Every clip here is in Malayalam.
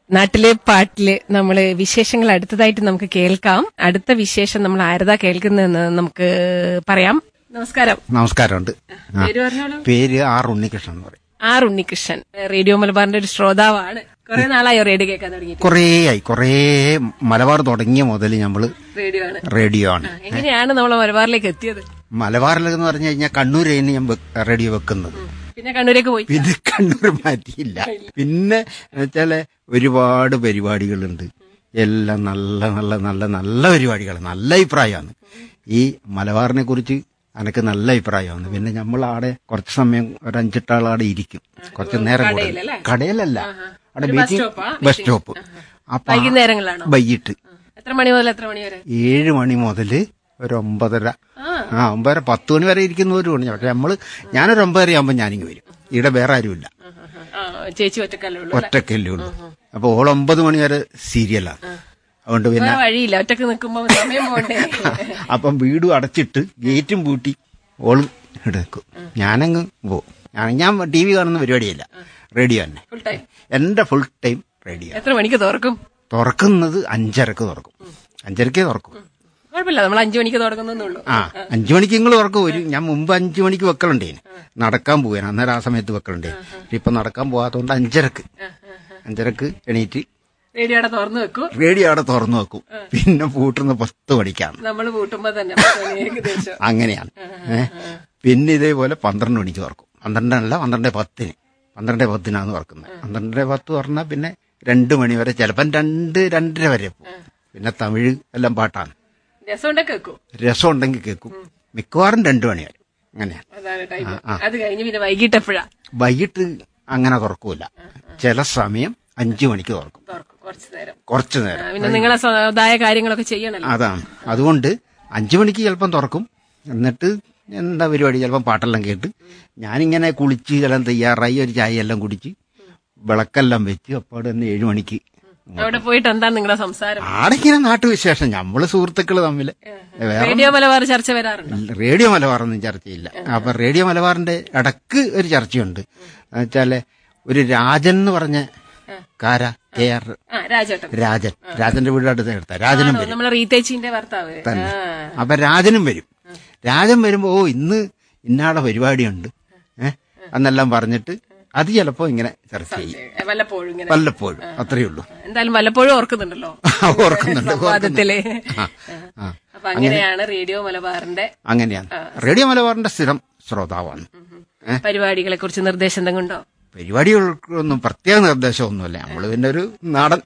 നാട്ടിലെ പാട്ടില് നമ്മള് വിശേഷങ്ങൾ അടുത്തതായിട്ട് നമുക്ക് കേൾക്കാം അടുത്ത വിശേഷം നമ്മൾ ആരതാ കേൾക്കുന്നതെന്ന് നമുക്ക് പറയാം നമസ്കാരം നമസ്കാരമുണ്ട് ആ. പേര് പറഞ്ഞോളൂ പേര് ആർ ഉണ്ണികൃഷ്ണൻ എന്ന് പറയും ആർ ഉണ്ണികൃഷ്ണൻ റേഡിയോ മലബാറിന്റെ ഒരു ശ്രോതാവാണ് കുറെ നാളായോ റേഡിയോ കേൾക്കാൻ തുടങ്ങിയിട്ട് കുറേ ആയി കുറേ മലബാർ തുടങ്ങിയ മുതൽ നമ്മള് റേഡിയോ ആണ് റേഡിയോ ആണ് എങ്ങനെയാണ് നമ്മൾ മലബാറിലേക്ക് എത്തിയത് മലബാറിലെന്ന് പറഞ്ഞു കഴിഞ്ഞാൽ കണ്ണൂരാണ് ഞാൻ വെ- റേഡിയോ വെക്കുന്നത് പിന്നെ കണ്ണൂരേക്ക് പോയി പിന്നെ കണ്ണൂർ മാറ്റിയില്ല പിന്നെ വെച്ചാല് ഒരുപാട് പരിപാടികളുണ്ട് എല്ലാം നല്ല നല്ല നല്ല നല്ല പരിപാടികൾ നല്ല അഭിപ്രായമാണ് ഈ മലബാറിനെ കുറിച്ച് എനിക്ക് നല്ല അഭിപ്രായമാണ് പിന്നെ നമ്മൾ ആടെ കുറച്ച് സമയം ഒരു അഞ്ചെട്ടാൾ ആടെ ഇരിക്കും കുറച്ച് നേരം കൂടുതൽ കടയിലല്ലേ? കടയിലല്ല അവിടെ ഒരു ബസ് മീറ്റിംഗ് സ്റ്റോപ്പാ? ബസ് സ്റ്റോപ്പ് അപ്പൊ ആ- വൈകുന്നേരങ്ങളാണോ വൈകിട്ട് എത്ര മണി മുതൽ എത്ര മണി വരെ ഏഴ് മണി മുതല് ഒരു ഒമ്പതര ആ. ആ ഒമ്പതര പത്ത് മണി വരെ ഇരിക്കുന്നവരും ഉണ്ട് പക്ഷെ നമ്മള് ഞാനൊരു ഒമ്പതര ആകുമ്പോ ഞാനിങ്ങ് വരും ഇവിടെ വേറെ ആരുമില്ല ആ, ചേച്ചി ഒറ്റക്കല്ലേ ഉള്ളൂ അല്ലേ? ഒറ്റക്കല്ലേ ഉള്ളൂ അപ്പൊ ഓൾ ഒമ്പത് മണി വരെ സീരിയലാണ് അതുകൊണ്ട് പിന്നെ വേറെ വഴിയില്ല ഒറ്റക്ക് നിൽക്കുമ്പോ സമയം പോണ്ടേ അപ്പം വീടും അടച്ചിട്ട് ഗേറ്റും പൂട്ടി ഓൾ എടുക്കും ഞാനങ്ങ് പോവും ഞാൻ ഞാൻ ടി വി കാണുന്ന പരിപാടിയല്ല റേഡിയോ തന്നെ ഫുൾ ടൈം എന്റെ ഫുൾ ടൈം റേഡിയോ എത്ര മണിക്ക് തുറക്കും തുറക്കുന്നത് അഞ്ചരക്ക് തുറക്കും അഞ്ചരക്കേ തുറക്കും കുഴപ്പമില്ല നമ്മൾ അഞ്ചു മണിക്ക് തുടങ്ങുന്നുള്ളൂ ആ അഞ്ചു മണിക്ക് നിങ്ങൾ ഉറക്കം വരും ഞാൻ മുമ്പ് അഞ്ചു മണിക്ക് വെക്കലുണ്ടേന് നടക്കാൻ പോവാൻ അന്നേരം ആ സമയത്ത് വെക്കലുണ്ടേ ഇപ്പൊ നടക്കാൻ പോകാത്തതുകൊണ്ട് അഞ്ചരക്ക് അഞ്ചരക്ക് എണീറ്റ് റേഡിയോടെ തുറന്നു വെക്കൂ റേഡിയോ അവിടെ തുറന്നു വെക്കും പിന്നെ പൂട്ടുന്ന പത്ത് മണിക്കാണ് നമ്മൾ കൂട്ടുമ്പോ തന്നെ പത്ത് മണി ഏകദേശം അങ്ങനെയാണ് ഏ പിന്നെ ഇതേപോലെ പന്ത്രണ്ട് മണിക്ക് തുറക്കും പന്ത്രണ്ടല്ല പന്ത്രണ്ട് പത്തിന് പന്ത്രണ്ട് പത്തിനാണ് തുറക്കുന്നത് പന്ത്രണ്ട് പത്ത് തുറന്നാൽ പിന്നെ രണ്ട് മണി വരെ ചിലപ്പം രണ്ട് രണ്ടര വരെ പോകും പിന്നെ തമിഴ് എല്ലാം പാട്ടാണ് രസം ഉണ്ടൊക്കെ വെക്കൂ രസം ഉണ്ടെങ്കിൽ കേൾക്കും മിക്കവാറും രണ്ട് മണി വരെ അങ്ങനെയാണ് അതാണ് ടൈം അത് കഴിഞ്ഞ് പിന്നെ വൈകിട്ട് എപ്പോഴാ വൈകിട്ട് അങ്ങനെ തുറക്കൂല ചില സമയം അഞ്ചു മണിക്ക് തുറക്കും തുറക്കും കുറച്ചു നേരം കുറച്ചു ആ, നേരം പിന്നെ നിങ്ങളെ സ്വതായ കാര്യങ്ങളൊക്കെ ചെയ്യണല്ലോ അതാണ് അതുകൊണ്ട് അഞ്ചു മണിക്ക് ചിലപ്പം തുറക്കും എന്നിട്ട് എന്താ പരിപാടി ചിലപ്പം പാട്ടെല്ലാം കേട്ട് ഞാനിങ്ങനെ കുളിച്ച് എല്ലാം തയ്യാറായി ഒരു ചായ എല്ലാം കുടിച്ച് വിളക്കെല്ലാം വെച്ച് അപ്പോൾ തന്നെ ഏഴു മണിക്ക് അവിടെ പോയിട്ട് എന്താണ് നിങ്ങളുടെ സംസാരം ആടെങ്ങനെ നാട്ടുവിശേഷം നമ്മള് സുഹൃത്തുക്കള് തമ്മിൽ വേറെ റേഡിയോ മലബാർ ചർച്ച വരാറുണ്ട് റേഡിയോ മലബാറൊന്നും ചർച്ചയില്ല അപ്പൊ റേഡിയോ മലബാറിന്റെ ഇടക്ക് ഒരു ചർച്ചയുണ്ട് വെച്ചാല് ഒരു രാജൻ എന്ന് പറഞ്ഞ കാര കെ ആർ ആ രാജേട്ടൻ രാജൻ രാജന്റെ വീട് അടുത്ത് എടുത്ത രാജനും വരും നമ്മളെ റീതേച്ചിന്റെ ഭർത്താവ് തന്നെ ആ. അപ്പൊ രാജനും വരും രാജൻ വരുമ്പോ ഓ ഇന്ന് ഇന്നാടെ പരിപാടിയുണ്ട് ഏഹ് എന്നെല്ലാം പറഞ്ഞിട്ട് അത് ചിലപ്പോ ഇങ്ങനെ ചർച്ച ചെയ്യും ഏ, വല്ലപ്പോഴും ഇങ്ങനെ വല്ലപ്പോഴും അത്രയേ ഉള്ളൂ എന്തായാലും വല്ലപ്പോഴും ഓർക്കുന്നുണ്ടല്ലോ ഓർക്കുന്നുണ്ട് സംവാദത്തില് ആ, ആ. അപ്പൊ അങ്ങനെയാണ് റേഡിയോ മലബാറിന്റെ അങ്ങനെയാണ് റേഡിയോ മലബാറിന്റെ സ്ഥിരം ശ്രോതാവാണ് ഏഹ് പരിപാടികളെ കുറിച്ച് നിർദ്ദേശം എന്തെങ്കിലും ഉണ്ടോ പരിപാടികൾക്കൊന്നും പ്രത്യേക നിർദ്ദേശമൊന്നുമില്ല നമ്മള് പിന്നെ ഒരു നാടൻ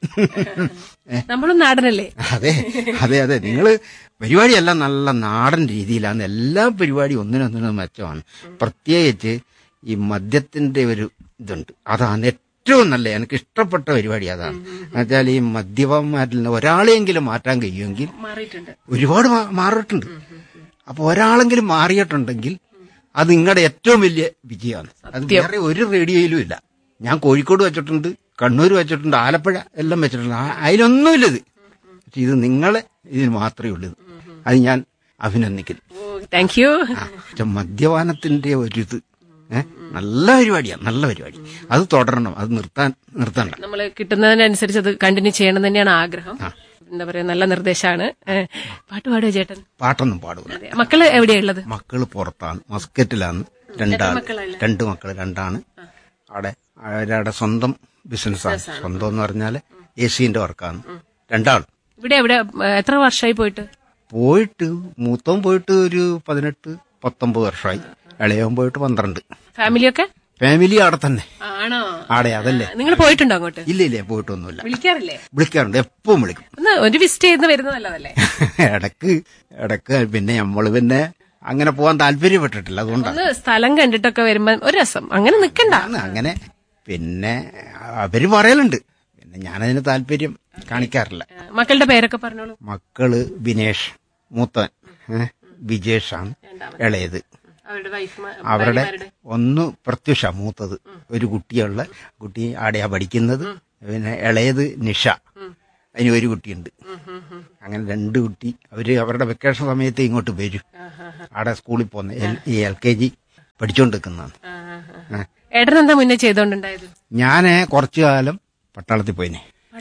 ഏ, നമ്മളും നാടനല്ലേ അതെ അതെ അതെ നിങ്ങള് പരിപാടിയെല്ലാം നല്ല നാടൻ രീതിയിലാണ് എല്ലാ പരിപാടിയും ഒന്നിനൊന്നിനും മെച്ചമാണ് പ്രത്യേകിച്ച് ഈ മദ്യത്തിന്റെ ഒരു ഇതുണ്ട് അതാണ് ഏറ്റവും നല്ല എനിക്ക് ഇഷ്ടപ്പെട്ട പരിപാടി അതാണ് എന്നുവെച്ചാൽ ഈ മദ്യപന്മാരിൽ നിന്ന് ഒരാളെയെങ്കിലും മാറ്റാൻ കഴിയുമെങ്കിൽ മാറിയിട്ടുണ്ട് ഒരുപാട് മാ- മാറിയിട്ടുണ്ട് അപ്പൊ ഒരാളെങ്കിലും മാറിയിട്ടുണ്ടെങ്കിൽ അത് നിങ്ങളുടെ ഏറ്റവും വലിയ വിജയമാണ് അത് വേറെ ഒരു റേഡിയോയിലും ഇല്ല ഞാൻ കോഴിക്കോട് വെച്ചിട്ടുണ്ട് കണ്ണൂർ വെച്ചിട്ടുണ്ട് ആലപ്പുഴ എല്ലാം വെച്ചിട്ടുണ്ട് ആ- അതിലൊന്നുമില്ല ഇത് പക്ഷെ ഇത് നിങ്ങളെ ഇതിന് മാത്രമേ ഉള്ളൂ ഇത്. അത് ഞാൻ അഭിനന്ദിക്കുന്നു താങ്ക് യു ആ, പക്ഷെ മദ്യപാനത്തിന്റെ ഒരു ഇത് ഏഹ് നല്ല പരിപാടിയാണ് നല്ല പരിപാടി അത് തുടരണം അത് നിർത്താൻ നിർത്തണ്ട നമ്മൾ കിട്ടുന്നതിനനുസരിച്ച് അത് കണ്ടിന്യൂ ചെയ്യണം തന്നെയാണ് ആഗ്രഹം എന്താ പറയാ നല്ല നിർദ്ദേശമാണ് ഏ, പാട്ട് പാടുക ചേട്ടൻ പാട്ടൊന്നും പാടൂല അതെ. മക്കള് എവിടെയുള്ളത് മക്കള് പുറത്താണ് മസ്കറ്റിലാണ് രണ്ടാണ് മക്കളല്ലേ? രണ്ട് മക്കള് രണ്ടാണ് അവിടെ അവരവിടെ സ്വന്തം ബിസിനസ്സാണ് സ്വന്തം എന്ന് പറഞ്ഞാല് എ സിന്റെ വർക്കാണ് രണ്ടാളും ഇവിടെ എവിടെ ഏ, എത്ര വർഷമായി പോയിട്ട് പോയിട്ട് മൂത്തവൻ പോയിട്ട് ഒരു പതിനെട്ട് പത്തൊമ്പത് വർഷമായി ഇളയവൻ പോയിട്ട് പന്ത്രണ്ട് ഫാമിലിയൊക്കെ ഫാമിലി അവിടെ തന്നെ ആണോ ആടെ അതല്ലേ നിങ്ങൾ പോയിട്ടുണ്ടോ അങ്ങോട്ട് ഇല്ല ഇല്ല പോയിട്ടൊന്നുമില്ല വിളിക്കാറില്ലേ വിളിക്കാറുണ്ട് എപ്പോഴും വിളിക്കും ഒന്ന് ഒരു വിസിറ്റ് ചെയ്ത് വരുന്നത് നല്ലതല്ലേ ഇടക്ക് ഇടക്ക് പിന്നെ നമ്മള് പിന്നെ അങ്ങനെ പോകാൻ താല്പര്യപ്പെട്ടിട്ടില്ല അതുകൊണ്ടാണ് ഒന്ന് സ്ഥലം കണ്ടിട്ടൊക്കെ വരുമ്പോ ഒരു രസം അങ്ങനെ നിക്കണ്ട ആണ് അങ്ങനെ പിന്നെ അവര് പറയലുണ്ട് പിന്നെ ഞാനതിന് താല്പര്യം കാണിക്കാറില്ല ഏ, മക്കളുടെ പേരൊക്കെ പറഞ്ഞോളൂ മക്കള് ബിനേഷ് മൂത്തൻ ഏ, വിജേഷാണ് ഇളയത് അവരുടെ വൈഫ് അവരുടെ ഒന്ന് പ്രത്യുഷ മൂത്തത് ഒരു കുട്ടിയുള്ള കുട്ടി ആടെയാ പഠിക്കുന്നത് പിന്നെ ഇളയത് നിഷ അതിന് ഒരു കുട്ടിയുണ്ട് അങ്ങനെ രണ്ട് കുട്ടി അവര് അവരുടെ വെക്കേഷൻ സമയത്ത് ഇങ്ങോട്ട് വരും ആടെ സ്കൂളിൽ പോകുന്ന എൽ- ഈ എൽ കെ ജി പഠിച്ചുകൊണ്ടിരിക്കുന്നതാണ് ഏട്ടൻ എന്താ മുന്നേ ചെയ്തോണ്ടുണ്ടായത് ഞാന് കുറച്ചു കാലം പട്ടാളത്തിൽ പോയിനെ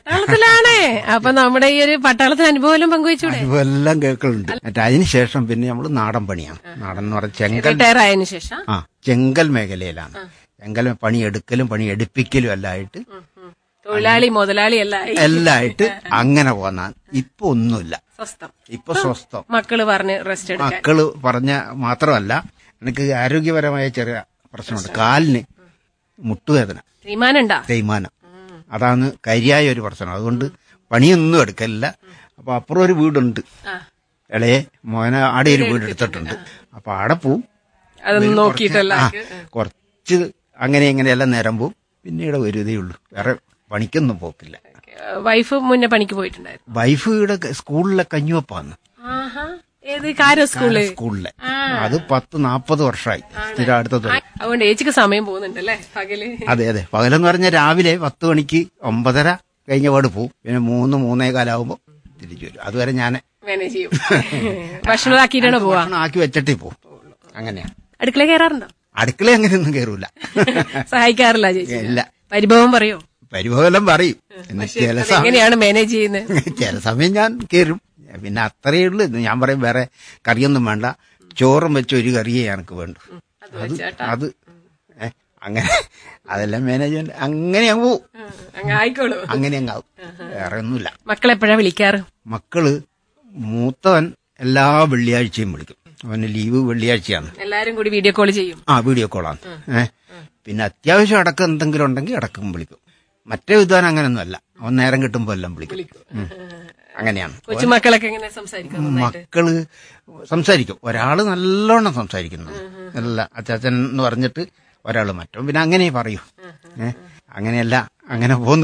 പട്ടാളത്തിലാണേ അപ്പൊ നമ്മുടെ ഈ ഒരു പട്ടാളത്തിന് അനുഭവം പങ്കുവെച്ചൂടെ ഇതെല്ലാം കേൾക്കലുണ്ട് മറ്റേ അതിനുശേഷം പിന്നെ നമ്മൾ നാടൻ പണിയാണ് നാടൻ എന്ന് പറഞ്ഞാൽ ചെങ്കൽ റിട്ടയർ ആയതിനു ശേഷം ആ ചെങ്കൽ മേഖലയിലാണ് ചെങ്കൽ പണി എടുക്കലും പണി എടുപ്പിക്കലും എല്ലാം ആയിട്ട് ഉം, ഉം. തൊഴിലാളി മുതലാളി എല്ലാം ആയി. എല്ലാം ആയിട്ട് അങ്ങനെ പോന്ന ഇപ്പൊ ഒന്നുമില്ല സ്വസ്ഥം ഇപ്പൊ സ്വസ്ഥം മക്കള് പറഞ്ഞ് റെസ്റ്റ് എടുക്കാൻ മക്കള് പറഞ്ഞ മാത്രമല്ല എനിക്ക് ആരോഗ്യപരമായ ചെറിയ പ്രശ്നമുണ്ട് കാലിന് മുട്ടുവേദന തീരുമാനണ്ടാ തേയ്മാനം അതാണ് കരിയായ ഒരു പ്രശ്നം അതുകൊണ്ട് പണിയൊന്നും എടുക്കലില്ല അപ്പൊ അപ്പുറം ഒരു വീടുണ്ട് ആ ഇളയെ മോനെ ആടെ ഒരു വീട് എടുത്തിട്ടുണ്ട് അപ്പൊ ആടെ പോവും അതൊന്നും നോക്കിയിട്ടല്ല ആ, കുറച്ച് അങ്ങനെ ഇങ്ങനെയെല്ലാം നേരം പോവും പിന്നീട് വരുതേ ഉള്ളൂ വേറെ പണിക്കൊന്നും പോക്കില്ല വൈഫ് മുന്നേ പണിക്ക് പോയിട്ടുണ്ടായിരുന്നു വൈഫ് ഇവിടെ സ്കൂളിലെ കഞ്ഞുവപ്പാന്ന് ആഹാ ഏത് കാരോ സ്കൂള് സ്കൂളിലെ അത് പത്ത് നാപ്പത് വർഷമായി സ്ഥിരം അടുത്തത് അതുകൊണ്ട് ഏച്ചിക്ക് സമയം പോകുന്നുണ്ടല്ലേ പകല് അതെ അതെ പകലെന്ന് പറഞ്ഞാൽ രാവിലെ പത്ത് മണിക്ക് ഒമ്പതര കഴിഞ്ഞ പാട് പോവും പിന്നെ മൂന്ന് മൂന്നേ കാലാവുമ്പോ തിരിച്ചു വരും അതുവരെ ഞാൻ മാനേജ് ചെയ്യും ഭക്ഷണമാക്കിയിട്ടാണോ പോവാ ഭക്ഷണം ആക്കി വെച്ചിട്ടേ പോവും അങ്ങനെയാണ് അടുക്കള കയറാറുണ്ടോ അടുക്കള അങ്ങനെയൊന്നും കയറൂല സഹായിക്കാറില്ല ചേച്ചി ഇല്ല പരിഭവം പറയോ പരിഭവം പറയും എന്ന് ചില സമയം എങ്ങനെയാണ് മാനേജ് ചെയ്യുന്നത് ചില സമയം ഞാൻ കയറും പിന്നെ അത്രയേ ഉള്ളൂ ഇത് ഞാൻ പറയും വേറെ കറിയൊന്നും വേണ്ട ചോറും വെച്ച ഒരു കറിയേ എനിക്ക് വേണ്ടു അത് വെച്ചേട്ടാ അത് ഏ, അങ്ങനെ അതെല്ലാം മാനേജ്മെന്റ് അങ്ങനെ അങ്ങ് പോവും അങ്ങ് ആയിക്കോളൂ അങ്ങനെ അങ്ങ് ആവും വേറെ ഒന്നുമില്ല മക്കളെപ്പോഴാ വിളിക്കാറ് മക്കള് മൂത്തവൻ എല്ലാ വെള്ളിയാഴ്ചയും വിളിക്കും അവന് ലീവ് വെള്ളിയാഴ്ചയാണ് എല്ലാരും കൂടി വീഡിയോ കോൾ ചെയ്യും ആ വീഡിയോ കോളാണ് ഏ പിന്നെ അത്യാവശ്യം അടക്കം എന്തെങ്കിലും ഉണ്ടെങ്കിൽ അടക്കം വിളിക്കും മറ്റേ വിദ്വാൻ അങ്ങനെയൊന്നും അല്ല അവൻ നേരം കിട്ടുമ്പോ എല്ലാം വിളിക്കും ഉം. അങ്ങനെയാണ് കൊച്ചുമക്കളൊക്കെ എങ്ങനെ സംസാരിക്കും നന്നായിട്ട്? മക്കള് സംസാരിക്കും ഒരാള് നല്ലോണം സംസാരിക്കുന്നു നല്ല അച്ചാച്ചൻ എന്ന് പറഞ്ഞിട്ട് ഒരാള് മറ്റോ പിന്നെ അങ്ങനെ പറയൂ ഏ അങ്ങനെയല്ല അങ്ങനെ പോന്ന്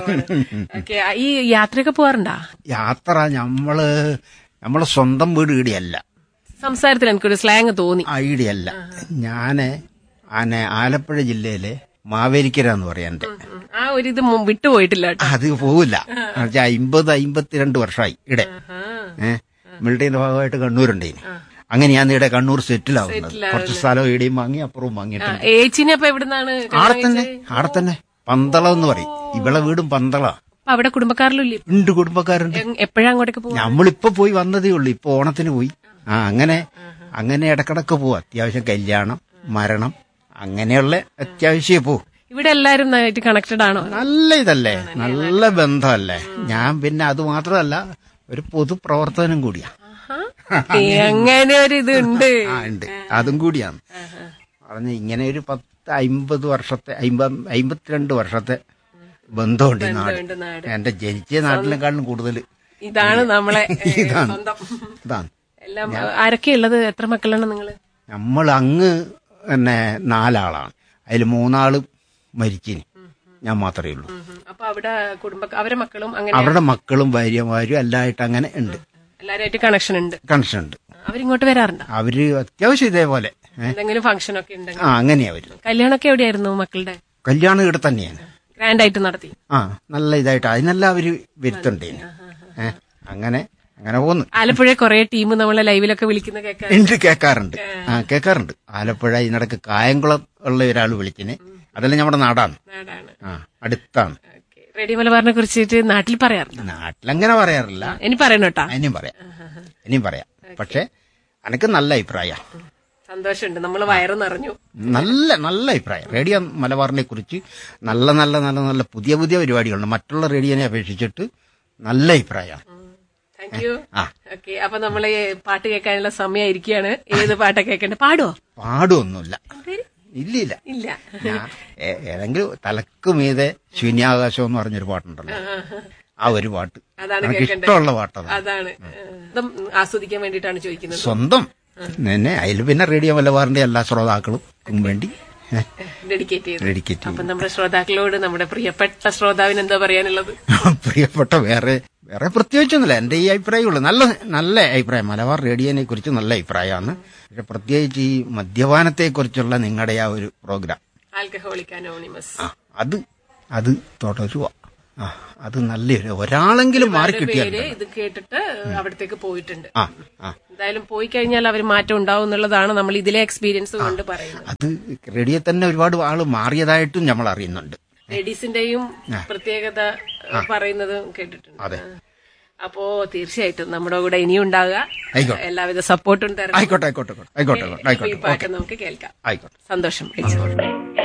ഓക്കെ ഈ യാത്രയൊക്കെ പോവാറുണ്ടാ യാത്ര നമ്മള് നമ്മളെ സ്വന്തം വീട് ഈടിയല്ല സംസാരത്തിൽ എനിക്കൊരു സ്ലാങ് തോന്നി ആ ഈടിയല്ല ഞാന് ആനെ ആലപ്പുഴ ജില്ലയിലെ മാവേലിക്കര എന്ന് പറയാം എന്റെ ഉം. ആ ഒരു ഇത് മു- വിട്ടുപോയിട്ടില്ല കേട്ടോ അത് പോവില്ല എന്നുവെച്ചാ അമ്പത് അമ്പത്തിരണ്ട് വർഷമായി ഇവിടെ ആ. ഏഹ് മിലിറ്ററിന്റെ ഭാഗമായിട്ട് കണ്ണൂരുണ്ടേന് അങ്ങനെ ഞാൻ ഇവിടെ കണ്ണൂർ സെറ്റിൽ ആവുന്നത് കുറച്ച് സ്ഥലം ഇവിടെയും വാങ്ങി അപ്പുറവും ആ, വാങ്ങിയിട്ടുണ്ട് ഏച്ചിനെ അപ്പൊ എവിടുന്നാണ് ആടെ തന്നെ ആടെ തന്നെ പന്തളം എന്ന് പറയും ഇവളെ വീടും പന്തള അപ്പൊ അവിടെ കുടുംബക്കാരിലും ഇല്ലേ ഉണ്ട് കുടുംബക്കാരുണ്ട് എപ്പോഴാ അങ്ങോട്ടേക്ക് പോവാ നമ്മളിപ്പോ പോയി വന്നതേ ഉള്ളൂ ഇപ്പൊ ഓണത്തിന് പോയി ആ അങ്ങനെ അങ്ങനെ ഇടക്കിടക്ക് പോവും അത്യാവശ്യം കല്യാണം മരണം അങ്ങനെയുള്ള അത്യാവശ്യമേ പോവും ഇവിടെ എല്ലാരും നന്നായിട്ട് കണക്റ്റഡ് ആണോ നല്ല ഇതല്ലേ നല്ല ബന്ധമല്ലേ ഞാൻ പിന്നെ അത് മാത്രമല്ല ഒരു പൊതുപ്രവർത്തനം കൂടിയാ ആഹാ. ഏ, അങ്ങനെ ഒരു ഇത് ഉണ്ട് ആ ഉണ്ട് അതും കൂടിയാണ് പറഞ്ഞ ഇങ്ങനെ ഒരു പത്ത് അമ്പത് വർഷത്തെ അമ്പത് അമ്പത്തിരണ്ട് വർഷത്തെ ബന്ധമുണ്ട് ഈ നാട് ഉണ്ട് നാട്. എന്റെ ജനിച്ച നാട്ടിനെക്കാളും കൂടുതൽ ഇതാണ് നമ്മളെ ഏ, ഇതാണ്. സ്വന്തം ഇതാണ് എല്ലാം ആരൊക്കെ ഉള്ളത് എത്ര മക്കളാണ് നിങ്ങള് നമ്മൾ അങ്ങ് തന്നെ നാലാളാണ് അതിൽ മൂന്നാള് മരിച്ചിന് ഞാൻ മാത്രമേ ഉള്ളൂ ഉം, ഉം. അപ്പൊ അവിടെ കുടുംബ അവരെ മക്കളും അങ്ങനെ അവരുടെ മക്കളും ഭാര്യമാരും എല്ലായിട്ട് അങ്ങനെ ഉണ്ട് എല്ലാരായിട്ട് കണക്ഷൻ ഉണ്ട് കണക്ഷൻ ഉണ്ട് അവരിങ്ങോട്ട് വരാറുണ്ടോ അവര് അത്യാവശ്യം ഇതേപോലെ ഏ? എന്തെങ്കിലും ഫംഗ്ഷൻ ഒക്കെ ഉണ്ടെങ്കിൽ ആ അങ്ങനെയാ അവര് കല്യാണമൊക്കെ എവിടെയായിരുന്നു മക്കളുടെ കല്യാണം ഇവിടെ തന്നെയാണ് ഗ്രാൻഡ് ആയിട്ട് നടത്തി ആ നല്ല ഇതായിട്ട് അതിനെല്ലാം അവര് വരുത്തുണ്ടേന് ഏ അങ്ങനെ അങ്ങനെ പോന്നു ആലപ്പുഴ കുറെ ടീം നമ്മളെ ലൈവിലൊക്കെ വിളിക്കുന്ന കേൾക്കാൻ ഉണ്ട് കേൾക്കാറുണ്ട് ആ കേൾക്കാറുണ്ട് ആലപ്പുഴ ഇതിനിടക്ക് കായംകുളം ഉള്ള ഒരാൾ വിളിച്ചിന് അതെല്ലാം നമ്മുടെ നാടാണ് നാടാണ് ആ അടുത്താണ് ഓക്കേ. റേഡിയോ മലബാറിനെ കുറിച്ചിട്ട് നാട്ടിൽ പറയാറുണ്ട് നാട്ടിലങ്ങനെ പറയാറില്ല ഇനി പറയണം കേട്ടാ ഇനിയും പറയാം ഇനിയും പറയാം പക്ഷെ എനിക്ക് നല്ല അഭിപ്രായം സന്തോഷമുണ്ട് നമ്മൾ വയറ് നിറഞ്ഞു നല്ല നല്ല അഭിപ്രായം റേഡിയോ മലബാറിനെ കുറിച്ച് നല്ല നല്ല നല്ല നല്ല പുതിയ പുതിയ പരിപാടികളുണ്ട് മറ്റുള്ള റേഡിയോനെ അപേക്ഷിച്ചിട്ട് നല്ല അഭിപ്രായമാണ് താങ്ക് യു ആ. ഓക്കെ അപ്പൊ നമ്മള് പാട്ട് കേൾക്കാനുള്ള സമയമായിരിക്കുകയാണ് ഏത് പാട്ടാ കേൾക്കണ്ടേ പാടുവോ പാടുമൊന്നുമില്ല ഇല്ല ഇല്ല ഇല്ല ഞാൻ ഏ- ഏതെങ്കിലും തലക്ക് മീതെ ശൂന്യാകാശം എന്ന് പറഞ്ഞൊരു പാട്ടുണ്ടല്ലോ ആ ഒരു പാട്ട് അതാണ് എനിക്ക് കേൾക്കണ്ടേ. ഇഷ്ടമുള്ള പാട്ടതാണ് അതാണ് ഇതും ആസ്വദിക്കാൻ വേണ്ടിയിട്ടാണ് ചോദിക്കുന്നത് സ്വന്തം തന്നെ അതിൽ പിന്നെ റേഡിയോ മലബാറിന്റെ എല്ലാ ശ്രോതാക്കളും വേണ്ടി ഡെഡിക്കേറ്റ് ചെയ്ത് ഡെഡിക്കേറ്റ് അപ്പൊ നമ്മുടെ ശ്രോതാക്കളോട് നമ്മുടെ പ്രിയപ്പെട്ട ശ്രോതാവിന് എന്താ പറയാനുള്ളത് പ്രിയപ്പെട്ട വേറെ വേറെ പ്രത്യേകിച്ചൊന്നുമില്ല എന്റെ ഈ അഭിപ്രായമുള്ളൂ നല്ല നല്ല അഭിപ്രായം മലബാർ റേഡിയോനെ കുറിച്ച് നല്ല അഭിപ്രായമാണ് പക്ഷെ പ്രത്യേകിച്ച് ഈ മദ്യപാനത്തെ കുറിച്ചുള്ള നിങ്ങളുടെ ആ ഒരു പ്രോഗ്രാം ആൽക്കഹോളിക് അനോണിമസ് ആ അത് അത് തുടരുക ആ അത് നല്ലൊരു ഒരാളെങ്കിലും മാറി കിട്ടിയാൽ പേര് ഇത് കേട്ടിട്ട് അവിടത്തേക്ക് പോയിട്ടുണ്ട് ആ ആ എന്തായാലും പോയി കഴിഞ്ഞാൽ അവർ മാറ്റം ഉണ്ടാവും എന്നുള്ളതാണ് നമ്മൾ ഇതിലെ എക്സ്പീരിയൻസ് കൊണ്ട് പറയുന്നത് അത് റേഡിയോ തന്നെ ഒരുപാട് ആള് മാറിയതായിട്ടും നമ്മൾ അറിയുന്നുണ്ട് ലേഡീസിന്റെയും പ്രത്യേകത പറയുന്നതും കേട്ടിട്ടുണ്ട് അതെ. അപ്പോ തീർച്ചയായിട്ടും നമ്മുടെ കൂടെ ഇനിയും ഉണ്ടാവുക ആയിക്കോട്ടെ. എല്ലാവിധ സപ്പോർട്ടും തരണം ആയിക്കോട്ടെ ആയിക്കോട്ടെ ആയിക്കോട്ടെ ആയിക്കോട്ടെ ഈ ആയിക്കോട്ടെ പാട്ട് നമുക്ക് കേൾക്കാം ആയിക്കോട്ടെ സന്തോഷം വിളിച്ചത്